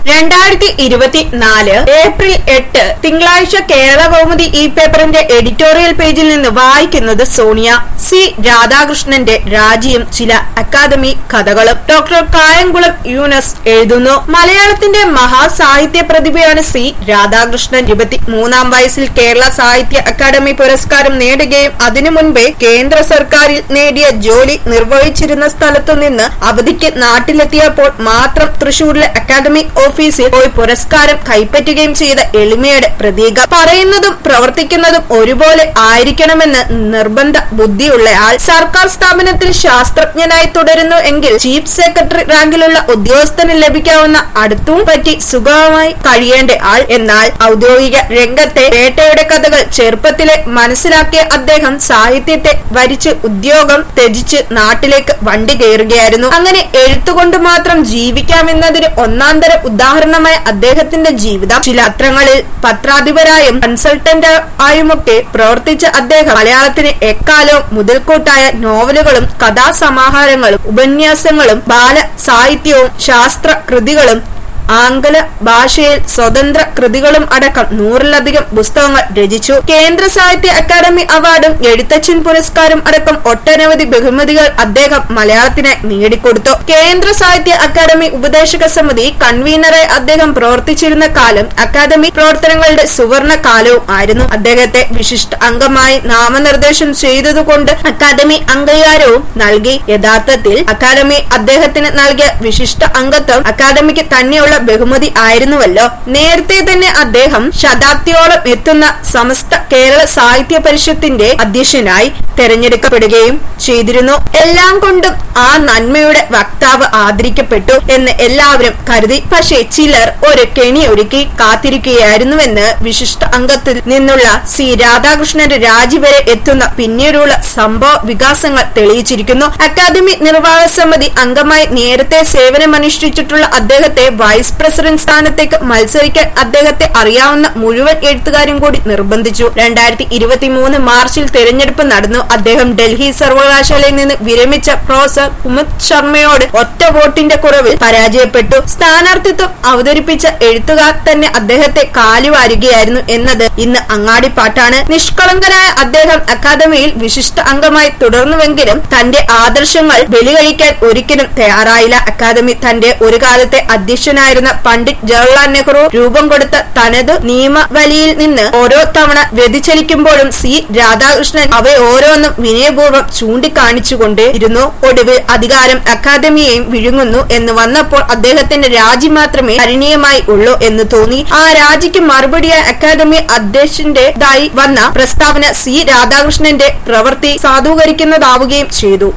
രണ്ടായിരത്തി ഇരുപത്തിനാല് ഏപ്രിൽ എട്ട് തിങ്കളാഴ്ച കേരള കൗമുദി ഈ പേപ്പറിന്റെ എഡിറ്റോറിയൽ പേജിൽ നിന്ന് വായിക്കുന്നത് സോണിയ സി രാധാകൃഷ്ണന്റെ രാജിയും ചില അക്കാദമി കഥകളും ഡോക്ടർ കായംകുളം യൂനസ് എഴുതുന്നു മലയാളത്തിന്റെ മഹാസാഹിത്യ പ്രതിഭയാണ് സി രാധാകൃഷ്ണൻ ഇരുപത്തി മൂന്നാം വയസ്സിൽ കേരള സാഹിത്യ അക്കാദമി പുരസ്കാരം നേടുകയും അതിനു മുൻപേ കേന്ദ്ര സർക്കാരിൽ നേടിയ ജോലി നിർവഹിച്ചിരുന്ന സ്ഥലത്തു നിന്ന് അവധിക്ക് നാട്ടിലെത്തിയപ്പോൾ മാത്രം തൃശൂരിലെ അക്കാദമിക് ഓഫീസിൽ പോയി പുരസ്കാരം കൈപ്പറ്റുകയും ചെയ്ത എളിമയുടെ പ്രതീകം പറയുന്നതും പ്രവർത്തിക്കുന്നതും ഒരുപോലെ ആയിരിക്കണമെന്ന് നിർബന്ധ ബുദ്ധിയുള്ളയാൾ സർക്കാർ സ്ഥാപനത്തിൽ ശാസ്ത്രജ്ഞനായി തുടരുന്നു എങ്കിൽ ചീഫ് സെക്രട്ടറി റാങ്കിലുള്ള ഉദ്യോഗസ്ഥന് ലഭിക്കാവുന്ന അടുത്തും പറ്റി സുഖമായി കഴിയേണ്ട ആൾ എന്നാൽ ഔദ്യോഗിക രംഗത്തെ വേട്ടയുടെ കഥകൾ ചെറുപ്പത്തിലെ മനസ്സിലാക്കിയ അദ്ദേഹം സാഹിത്യത്തെ വരിച്ച് ഉദ്യോഗം ത്യജിച്ച് നാട്ടിലേക്ക് വണ്ടി കയറുകയായിരുന്നു അങ്ങനെ എഴുത്തുകൊണ്ട് മാത്രം ജീവിക്കാമെന്നതിന് ഒന്നാം തരം ഉദാഹരണമായ അദ്ദേഹത്തിന്റെ ജീവിതം ചില അത്രങ്ങളിൽ പത്രാധിപരായും കൺസൾട്ടന്റ് ആയുമൊക്കെ പ്രവർത്തിച്ച അദ്ദേഹം മലയാളത്തിന് എക്കാലവും മുതൽക്കൂട്ടായ നോവലുകളും കഥാസമാഹാരങ്ങളും ഉപന്യാസങ്ങളും ബാല സാഹിത്യവും ശാസ്ത്ര കൃതികളും ആംഗല ഭാഷയിൽ സ്വതന്ത്ര കൃതികളും അടക്കം നൂറിലധികം പുസ്തകങ്ങൾ രചിച്ചു കേന്ദ്ര സാഹിത്യ അക്കാദമി അവാർഡും എഴുത്തച്ഛൻ പുരസ്കാരം അടക്കം ഒട്ടനവധി ബഹുമതികൾ അദ്ദേഹം മലയാളത്തിന് നേടിക്കൊടുത്തു കേന്ദ്ര സാഹിത്യ അക്കാദമി ഉപദേശക സമിതി കൺവീനറായി അദ്ദേഹം പ്രവർത്തിച്ചിരുന്ന കാലം അക്കാദമി പ്രവർത്തനങ്ങളുടെ സുവർണ കാലവും ആയിരുന്നു അദ്ദേഹത്തെ വിശിഷ്ട അംഗമായി നാമനിർദ്ദേശം ചെയ്തതുകൊണ്ട് അക്കാദമി അംഗീകാരവും നൽകി യഥാർത്ഥത്തിൽ അക്കാദമി അദ്ദേഹത്തിന് നൽകിയ വിശിഷ്ട അംഗത്വം അക്കാദമിക്ക് തന്നെയുള്ള ബഹുമതി ആയിരുന്നുവല്ലോ നേരത്തെ തന്നെ അദ്ദേഹം ശതാബ്ദിയോളം എത്തുന്ന സമസ്ത കേരള സാഹിത്യ പരിഷത്തിന്റെ അധ്യക്ഷനായി തെരഞ്ഞെടുക്കപ്പെടുകയും ചെയ്തിരുന്നു എല്ലാം കൊണ്ടും ആ നന്മയുടെ വക്താവ് ആദരിക്കപ്പെട്ടു എന്ന് എല്ലാവരും കരുതി പക്ഷേ ചിലർ ഒരു കെണി ഒരുക്കി കാത്തിരിക്കുകയായിരുന്നുവെന്ന് വിശിഷ്ട അംഗത്തിൽ നിന്നുള്ള സി രാധാകൃഷ്ണന്റെ രാജി വരെ എത്തുന്ന പിന്നീടുള്ള സംഭവ വികാസങ്ങൾ തെളിയിച്ചിരിക്കുന്നു അക്കാദമി നിർവാഹക സമിതി അംഗമായി നേരത്തെ സേവനമനുഷ്ഠിച്ചിട്ടുള്ള അദ്ദേഹത്തെ വൈസ് പ്രസിഡന്റ് സ്ഥാനത്തേക്ക് മത്സരിക്കാൻ അദ്ദേഹത്തെ അറിയാവുന്ന മുഴുവൻ എഴുത്തുകാരും കൂടി നിർബന്ധിച്ചു രണ്ടായിരത്തി ഇരുപത്തിമൂന്ന് മാർച്ചിൽ തെരഞ്ഞെടുപ്പ് നടന്നു അദ്ദേഹം ഡൽഹി സർവകലാശാലയിൽ നിന്ന് വിരമിച്ച പ്രൊഫസർ കുമുദ് ശർമ്മയോട് ഒറ്റ വോട്ടിന്റെ കുറവിൽ പരാജയപ്പെട്ടു സ്ഥാനാർത്ഥിത്വം അവതരിപ്പിച്ച എഴുത്തുകാർ തന്നെ അദ്ദേഹത്തെ കാലുവാരുകയായിരുന്നു എന്നത് ഇന്ന് അങ്ങാടിപ്പാട്ടാണ് നിഷ്കളങ്കനായ അദ്ദേഹം അക്കാദമിയിൽ വിശിഷ്ട അംഗമായി തുടർന്നുവെങ്കിലും തന്റെ ആദർശങ്ങൾ ബലികഴിക്കാൻ ഒരിക്കലും തയ്യാറായില്ല അക്കാദമി തന്റെ ഒരു കാലത്തെ അധ്യക്ഷനായിരുന്ന പണ്ഡിറ്റ് ജവഹർലാൽ നെഹ്റു രൂപം കൊടുത്ത തനത് നിയമവലിയിൽ നിന്ന് ഓരോ തവണ വ്യതിചലിക്കുമ്പോഴും സി രാധാകൃഷ്ണൻ അവ ഓരോന്നും വിനയപൂർവ്വം ചൂണ്ടിക്കാണിച്ചുകൊണ്ട് ഇരുന്നു ഒടുവിൽ അധികാരം അക്കാദമിയെയും വിഴുങ്ങുന്നു എന്ന് വന്നപ്പോൾ അദ്ദേഹത്തിന്റെ രാജി മാത്രമേ കരണീയമായി ഉള്ളൂ എന്ന് തോന്നി ആ രാജിക്ക് മറുപടിയായി അക്കാദമി അധ്യക്ഷന്റേതായി വന്ന പ്രസ്താവന സി രാധാകൃഷ്ണന്റെ പ്രവൃത്തി സാധൂകരിക്കുന്നതാവുകയും ചെയ്തു